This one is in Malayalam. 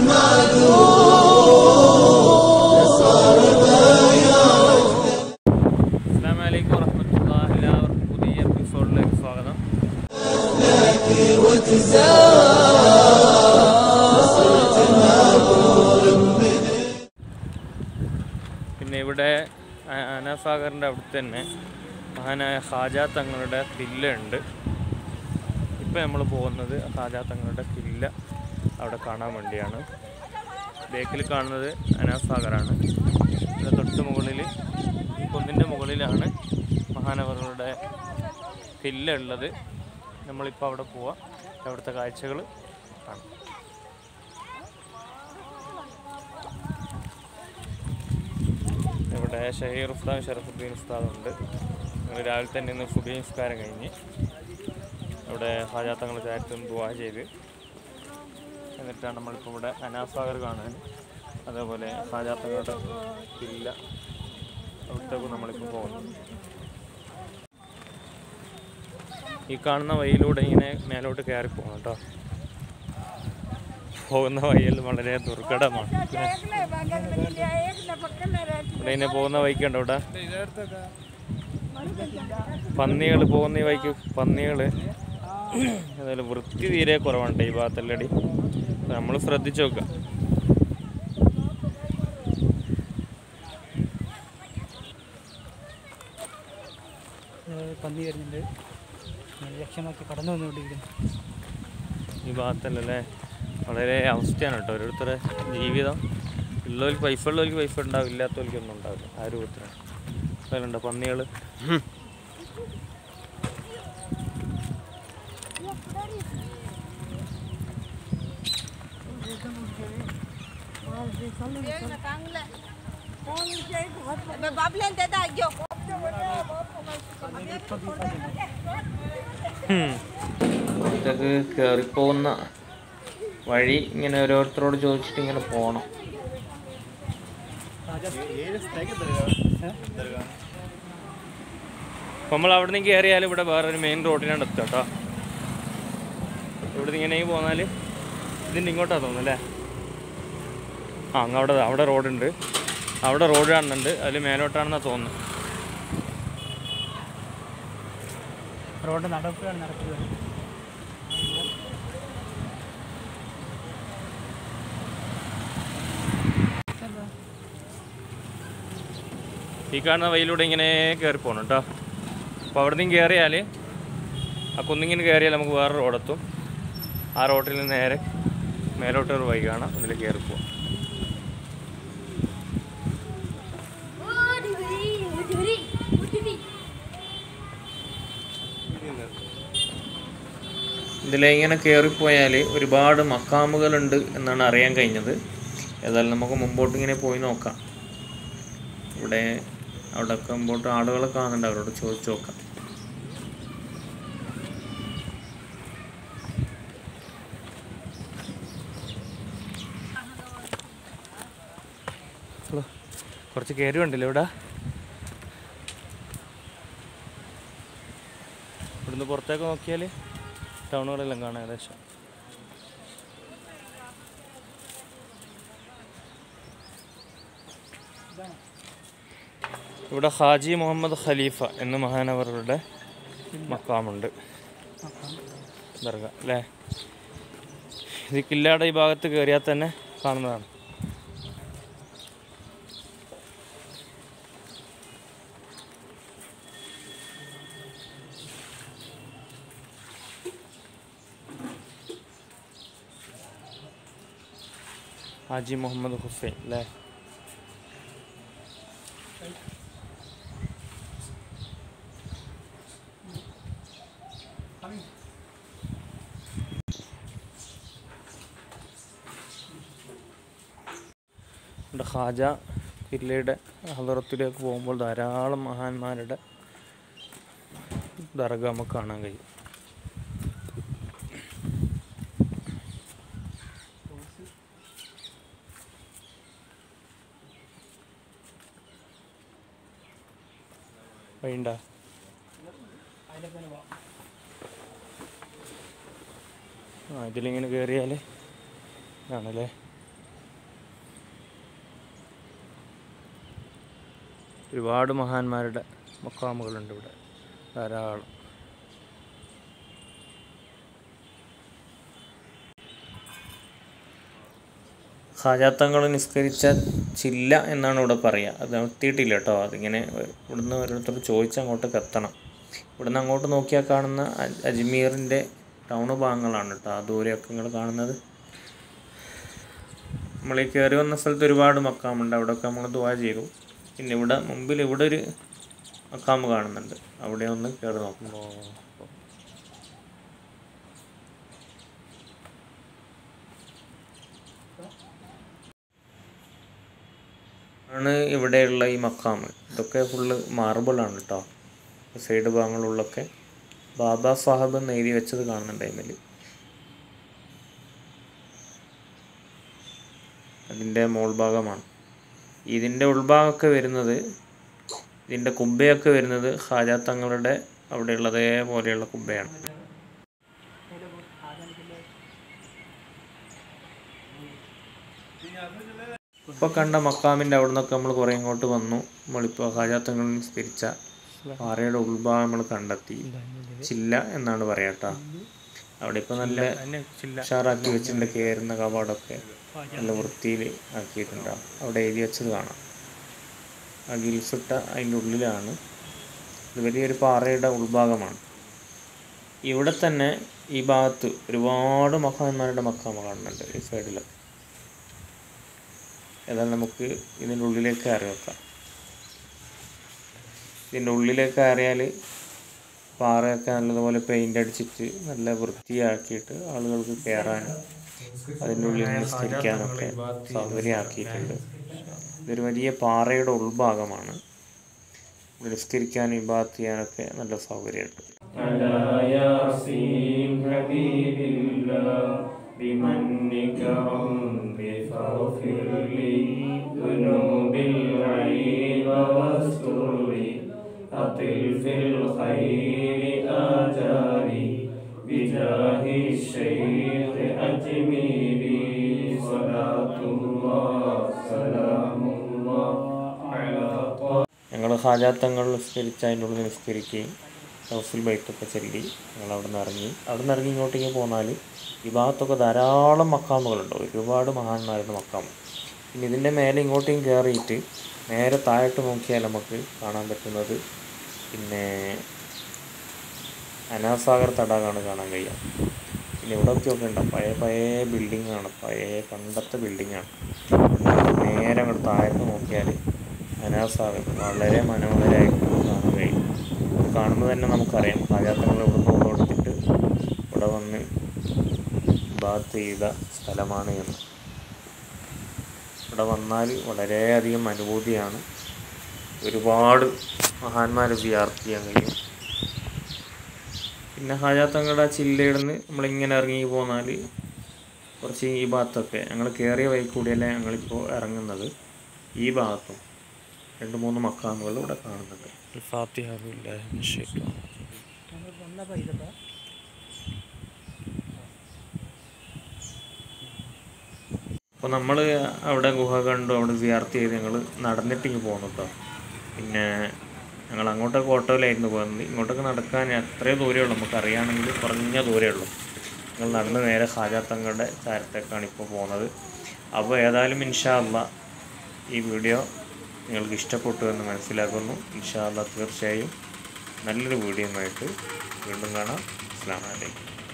അസ്സാം വലൈക്കും വറഹമത്തുള്ള എല്ലാവർക്കും പുതിയ എപ്പിസോഡിലേക്ക് സ്വാഗതം പിന്നെ ഇവിടെ അ- അനാസാഗറിൻ്റെ അവിടുത്തെ തന്നെ മഹാനായ ഖാജ തങ്ങളുടെ കില്ല ഉണ്ട് ഇപ്പം നമ്മൾ പോകുന്നത് ഖാജ തങ്ങളുടെ കില്ല അവിടെ കാണാൻ വേണ്ടിയാണ് ബേക്കിൽ കാണുന്നത് അനാസാഗറാണ് ഇതിൻ്റെ തൊട്ട് മുകളിൽ കുന്നിൻ്റെ മുകളിലാണ് മഹാനവറുടെ കില്ല ഉള്ളത് നമ്മളിപ്പോൾ അവിടെ പോവാം അവിടുത്തെ കാഴ്ചകൾ കാണാം ഇവിടെ ഷഹീർ ഉസ്താദ് ഷറഫുദ്ദീൻ ഉസ്താദ് ഉണ്ട് ഞങ്ങൾ രാവിലെ തന്നെ ഇന്ന് സുബൈ നിസ്കാരം കഴിഞ്ഞ് ഇവിടെ ഹാജാത്തങ്ങൾ ചായത്തും ദുവാ ചെയ്ത് എന്നിട്ടാണ് നമ്മളിപ്പോൾ ഇവിടെ അനാസാഗർ കാണാൻ അതേപോലെ ഹാജാത്തങ്ങളുടെ കില്ല അവിടത്തേക്ക് നമ്മളിപ്പോൾ പോകുന്നത് ഈ കാണുന്ന വഴിയിലൂടെ ഇങ്ങനെ മേലോട്ട് കയറി പോകണം കേട്ടോ പോകുന്ന വഴിയിൽ വളരെ ദുർഘടമാണ് ഇവിടെ ഇങ്ങനെ പോകുന്ന വഴിക്കുണ്ടോ ഇവിടെ പന്നികൾ പോകുന്ന ഈ വഴിക്ക് പന്നികൾ അതുപോലെ വൃത്തി തീരെ കുറവുണ്ട് ഈ ഭാഗത്തല്ലടി നമ്മൾ ശ്രദ്ധിച്ചു നോക്കുക പന്നി വരുന്നുണ്ട് ലക്ഷ്യമാക്കി കടന്നു വന്നുകൊണ്ടിരിക്കുന്നു ഈ ഭാഗത്തല്ലല്ലേ വളരെ അവസ്ഥയാണ് കേട്ടോ ഓരോരുത്തരുടെ ജീവിതം ഉള്ളവർക്ക് പൈസ ഉള്ളവർക്ക് പൈസ ഉണ്ടാവും ഇല്ലാത്തവർക്ക് ഒന്നും ഉണ്ടാവില്ല ആ രൂപത്തിലാണ് അതിലുണ്ടോ പന്നികൾ ഇതൊക്കെ കയറിപ്പോകുന്ന വഴി ഇങ്ങനെ ഓരോരുത്തരോട് ചോദിച്ചിട്ട് ഇങ്ങനെ പോകണം നമ്മൾ അവിടെ നിന്ന് കയറിയാൽ ഇവിടെ വേറൊരു മെയിൻ റോഡിനാണ് എത്തുക കേട്ടോ ഇവിടെ ഇങ്ങനെ പോന്നാൽ ഇതിൻ്റെ ഇങ്ങോട്ടാണ് തോന്നുന്നു അല്ലേ ആ അങ്ങ് അവിടെ അവിടെ റോഡുണ്ട് അവിടെ റോഡ് കാണുന്നുണ്ട് അതിൽ മേലോട്ടാണെന്നാണ് തോന്നുന്നു റോഡ് നടക്കുകയാണ് നടക്കുകയാണ് ഈ കാണുന്ന വഴിയിലൂടെ ഇങ്ങനെ കയറി പോകണം കേട്ടോ അപ്പോൾ അവിടെ നിന്ന് കയറിയാൽ ആ കുന്നിങ്ങനെ കയറിയാൽ നമുക്ക് വേറെ റോഡെത്തും ആ റോഡിൽ നിന്ന് നേരെ മേലോട്ട് ഒരു വഴി കാണാം അതിൽ കയറി പോവാം ഇതിലെ ഇങ്ങനെ കയറിപ്പോയാൽ ഒരുപാട് മക്കാമുകളുണ്ട് എന്നാണ് അറിയാൻ കഴിഞ്ഞത് ഏതായാലും നമുക്ക് മുമ്പോട്ട് ഇങ്ങനെ പോയി നോക്കാം ഇവിടെ അവിടെയൊക്കെ മുമ്പോട്ട് ആളുകളെ കാണുന്നുണ്ട് അവരോട് ചോദിച്ചു നോക്കാം ഹലോ കുറച്ച് കയറി ഉണ്ടല്ലോ ഇവിടെ ഇവിടുന്ന് പുറത്തേക്ക് നോക്കിയാൽ ടൗണുകളെല്ലാം കാണാം ഏകദേശം ഇവിടെ ഹാജി മുഹമ്മദ് ഖലീഫ എന്ന മഹാനവറുടെ മക്കാമുണ്ട് ദർഗ അല്ലേ ഇത് കില്ലാടെ ഈ ഭാഗത്ത് കയറിയാൽ തന്നെ കാണുന്നതാണ് ഹാജി മുഹമ്മദ് ഹുസൈൻ അല്ലേ ഇവിടെ ഖാജ കില്ലയുടെ ഹദറത്തിലേക്ക് പോകുമ്പോൾ ധാരാളം മഹാന്മാരുടെ ദർഗ നമുക്ക് കാണാൻ കഴിയും വഴിയുണ്ടോ ആ ഇതിലിങ്ങനെ കയറിയാൽ ആണല്ലേ ഒരുപാട് മഹാന്മാരുടെ മക്കാമുകളുണ്ട് ഇവിടെ ധാരാളം ഹാജാത്തങ്ങൾ നിസ്കരിച്ച ചില്ല എന്നാണ് ഇവിടെ പറയുക അത് എത്തിയിട്ടില്ല കേട്ടോ അതിങ്ങനെ ഇവിടുന്ന് ഓരോരുത്തർ ചോദിച്ച് അങ്ങോട്ടേക്ക് എത്തണം ഇവിടുന്ന് അങ്ങോട്ട് നോക്കിയാൽ കാണുന്ന അജ് അജ്മീറിൻ്റെ ടൗൺ ഭാഗങ്ങളാണ് കേട്ടോ ആ ദൂരെയൊക്കെ നിങ്ങൾ കാണുന്നത് നമ്മൾ ഈ കയറി വന്ന സ്ഥലത്ത് ഒരുപാട് മക്കാമുണ്ട് അവിടെയൊക്കെ നമ്മൾ ദുവാ ചെയ്തു പിന്നെ ഇവിടെ മുമ്പിൽ ഇവിടെ ഒരു മക്കാമ് കാണുന്നുണ്ട് അവിടെ ഒന്ന് കയറി നോക്കുമ്പോൾ ആണ് ഇവിടെയുള്ള ഈ മക്കാമ് ഇതൊക്കെ ഫുള്ള് മാർബിളാണ് കേട്ടോ സൈഡ് ഭാഗങ്ങളുള്ളൊക്കെ ബാബാ സാഹബ് എന്ന് എഴുതി വെച്ചത് കാണുന്നുണ്ട് അതിൽ അതിൻ്റെ മോൾ ഭാഗമാണ് ഇതിൻ്റെ ഉൾഭാഗമൊക്കെ വരുന്നത് ഇതിൻ്റെ കുബ്ബയൊക്കെ വരുന്നത് ഹാജാ തങ്ങളുടെ അവിടെയുള്ള അതേപോലെയുള്ള കുബ്ബയാണ് ഇപ്പോൾ കണ്ട മക്കാമിൻ്റെ അവിടെ നിന്നൊക്കെ നമ്മൾ കുറേ ഇങ്ങോട്ട് വന്നു നമ്മളിപ്പോൾ ഹാജാ തങ്ങൾ നിസ്കരിച്ച പാറയുടെ ഉൾഭാഗം നമ്മൾ കണ്ടെത്തി ചില്ല എന്നാണ് പറയാട്ടോ അവിടെ ഇപ്പോൾ നല്ല ഉഷാറാക്കി വെച്ചിട്ടുണ്ട് കയറുന്ന കവാടമൊക്കെ നല്ല വൃത്തിയിൽ ആക്കിയിട്ടുണ്ടാവും അവിടെ എഴുതി വെച്ചത് കാണാം ആ ഗിൽസിട്ട അതിൻ്റെ ഉള്ളിലാണ് ഇത് വലിയൊരു പാറയുടെ ഉൾഭാഗമാണ് ഇവിടെ തന്നെ ഈ ഭാഗത്ത് ഒരുപാട് മഹാന്മാരുടെ മക്കാമ കാണുന്നുണ്ട് ഈ സൈഡിലൊക്കെ ഏതായാലും നമുക്ക് ഇതിൻ്റെ ഉള്ളിലേക്ക് കയറി വെക്കാം ഇതിൻ്റെ ഉള്ളിലേക്ക് കയറിയാൽ പാറയൊക്കെ നല്ലതുപോലെ പെയിൻ്റ് അടിച്ചിട്ട് നല്ല വൃത്തിയാക്കിയിട്ട് ആളുകൾക്ക് കയറാനും അതിൻ്റെ ഉള്ളിൽ നിസ്കരിക്കാനൊക്കെ സൗകര്യമാക്കിയിട്ടുണ്ട് ഇതൊരു വലിയ പാറയുടെ ഉൾഭാഗമാണ് ഇവിടെ നിസ്കരിക്കാനും ഇബാത്ത് ചെയ്യാനൊക്കെ നല്ല സൗകര്യമുണ്ട് بمنك رب فاغفر لي ذنوب العين واستر لي أطل في الخير آجالي بجاه الشيخ أجميلي صلاة الله سلام الله على ഞങ്ങൾ ഹാജാത്തങ്ങൾ നിസ്കരിച്ച് അതിൻ്റെ ഉള്ളിൽ നിസ്കരിക്കുകയും ഹൗസിൽ ബൈക്കൊക്കെ ചൊല്ലി ഞങ്ങൾ അവിടെ നിന്ന് ഇറങ്ങി അവിടെ നിന്ന് ഇറങ്ങി ഇങ്ങോട്ടേക്ക് പോന്നാൽ ഈ ഭാഗത്തൊക്കെ ധാരാളം മക്കാമുകളുണ്ട് ഒരുപാട് മഹാന്മാരുടെ മക്കാമ് പിന്നെ ഇതിൻ്റെ മേലെ ഇങ്ങോട്ടേക്കും കയറിയിട്ട് നേരെ താഴോട്ട് നോക്കിയാൽ നമുക്ക് കാണാൻ പറ്റുന്നത് പിന്നെ അനാസാഗർ തടാകമാണ് കാണാൻ കഴിയുക പിന്നെ ഇവിടെ ഒക്കെ ഉണ്ട് പഴയ പഴയ ബിൽഡിങ്ങാണ് പഴയ പണ്ടത്തെ ബിൽഡിങ്ങാണ് നേരെ അങ്ങോട്ട് താഴോട്ട് നോക്കിയാൽ അനാസാഗർ വളരെ മനോഹരമായിട്ട് കാണാൻ കഴിയും ഇത് കാണുമ്പോൾ തന്നെ നമുക്കറിയാം പാചാത്തങ്ങൾ ഇവിടെ നിന്ന് കൊടുത്തിട്ട് ഇവിടെ വന്ന് ബാത്ത് ചെയ്ത സ്ഥലമാണ് എന്ന് ഇവിടെ വന്നാൽ വളരെയധികം അനുഭൂതിയാണ് ഒരുപാട് മഹാന്മാരെ വിയാർത്ത് ചെയ്യാൻ കഴിയും പിന്നെ ഹാജാത്തങ്ങളുടെ ആ ചില്ലയിടുന്ന് നമ്മളിങ്ങനെ ഇറങ്ങി പോന്നാൽ കുറച്ച് ഈ ഭാഗത്തൊക്കെ ഞങ്ങൾ കയറിയ വഴി കൂടിയല്ലേ ഞങ്ങളിപ്പോൾ ഇറങ്ങുന്നത് ഈ ഭാഗത്തും രണ്ട് മൂന്ന് മക്കാമുകൾ ഇവിടെ കാണുന്നുണ്ട് ഫാത്തിഹ ബില്ലാഹി മിനശ് ശൈത്വാനിർ നമ്മൾ വന്ന പൈസ അപ്പോൾ നമ്മൾ അവിടെ ഗുഹ കണ്ടു അവിടെ വിയാർത്ത് ചെയ്ത് ഞങ്ങൾ നടന്നിട്ടിങ്ങ് പോന്നു കേട്ടോ പിന്നെ ഞങ്ങൾ അങ്ങോട്ടൊക്കെ ഓട്ടോയിലായിരുന്നു പോകുന്നത് ഇങ്ങോട്ടൊക്കെ നടക്കാൻ എത്രയോ ദൂരമേ ഉള്ളൂ നമുക്ക് അറിയുകയാണെങ്കിൽ കുറഞ്ഞ ദൂരമേ ഉള്ളൂ ഞങ്ങൾ നടന്ന് നേരെ ഹാജാത്തങ്ങളുടെ ചാരത്തേക്കാണ് ഇപ്പോൾ പോകുന്നത് അപ്പോൾ ഏതായാലും ഇൻഷാ അല്ലാ ഈ വീഡിയോ നിങ്ങൾക്ക് ഇഷ്ടപ്പെട്ടു എന്ന് മനസ്സിലാക്കുന്നു ഇൻഷാ അല്ലാ തീർച്ചയായും നല്ലൊരു വീഡിയോയുമായിട്ട് വീണ്ടും കാണാം അസ്സാം വലൈക്കും